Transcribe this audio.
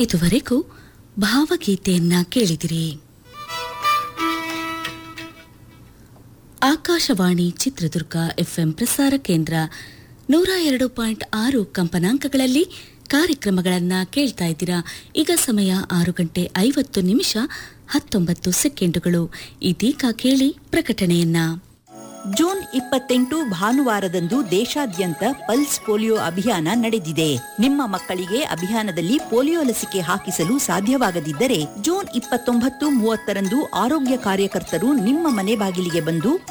ಇದುವರೆಗೂ ಭಾವಗೀತೆಯನ್ನ ಕೇಳಿದಿರಿ ಆಕಾಶವಾಣಿ ಚಿತ್ರದುರ್ಗ ಎಫ್ಎಂ ಪ್ರಸಾರ ಕೇಂದ್ರ ನೂರ ಎರಡು ಪಾಯಿಂಟ್ ಆರು ಕಂಪನಾಂಕಗಳಲ್ಲಿ ಕಾರ್ಯಕ್ರಮಗಳನ್ನ ಕೇಳ್ತಾ ಇದ್ದೀರಾ ಈಗ ಸಮಯ ಆರು ಗಂಟೆ ಐವತ್ತು ನಿಮಿಷ ಹತ್ತೊಂಬತ್ತು ಸೆಕೆಂಡುಗಳು ಇದೀಗ ಕೇಳಿ ಪ್ರಕಟಣೆಯನ್ನ ಜೂನ್ ಇಪ್ಪತ್ತೆಂಟು ಭಾನುವಾರದಂದು ದೇಶಾದ್ಯಂತ ಪಲ್ಸ್ ಪೋಲಿಯೋ ಅಭಿಯಾನ ನಡೆದಿದೆ ನಿಮ್ಮ ಮಕ್ಕಳಿಗೆ ಅಭಿಯಾನದಲ್ಲಿ ಪೋಲಿಯೋ ಲಸಿಕೆ ಹಾಕಿಸಲು ಸಾಧ್ಯವಾಗದಿದ್ದರೆ ಜೂನ್ ಇಪ್ಪತ್ತೊಂಬತ್ತು ಮೂವತ್ತರಂದು ಆರೋಗ್ಯ ಕಾರ್ಯಕರ್ತರು ನಿಮ್ಮ ಮನೆ ಬಾಗಿಲಿಗೆ ಬಂದು